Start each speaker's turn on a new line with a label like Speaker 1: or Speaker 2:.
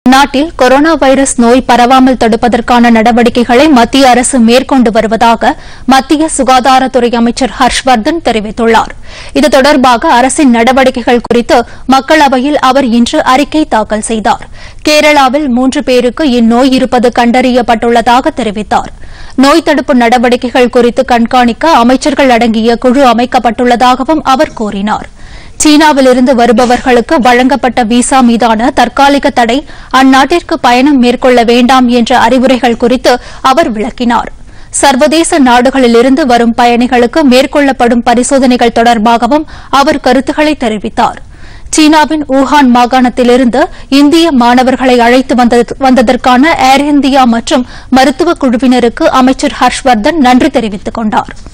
Speaker 1: நாட்டில் corona virus நோய் பரவாமல் தடுப்பதற்கான நடவடிக்கைகளை மத்திய அரசு மேற்கொண்டு வருவதாக மத்திய சுகாதாரத்துறை அமைச்சர் ஹர்ஷ்வர்தன் தெரிவித்துள்ளார் இது தொடர்பாக அரசின் நடவடிக்கைகள் குறித்து மக்களவையில் அவர் இன்று அறிக்கை தாக்கல் செய்தார் கேரளாவில் மூன்று பேருக்கு இந்நோய் இருப்பது கண்டறியப்பட்டுள்ளதாக தெரிவித்தார் நோய் தடுப்பு நடவடிக்கைகள் குறித்து கண்காணிக்க அமைச்சர்கள் அடங்கிய குழு அமைக்கப்பட்டுள்ளதாகவும் அவர் கூறினார் சீனாவிலிருந்து வருபவர்களுக்கு வழங்கப்பட்ட விசா மீதான தற்காலிக தடை அந்நாட்டிற்கு பயணம் மேற்கொள்ள வேண்டாம் என்ற அறிவுரைகள் குறித்து அவர் விளக்கினார் சர்வதேச நாடுகளிலிருந்து வரும் பயணிகளுக்கு மேற்கொள்ளப்படும் பரிசோதனைகள் தொடர்பாகவும் அவர் கருத்துக்களை தெரிவித்தார் சீனாவின் ஊஹான் மாகாணத்திலிருந்து இந்திய மாணவர்களை அழைத்து வந்தது- வந்ததற்கான ஏர் இந்தியா மற்றும் மருத்துவ குழுவினருக்கு அமைச்சர் ஹர்ஷ்வர்தன் நன்றி தெரிவித்துக் கொண்டாா்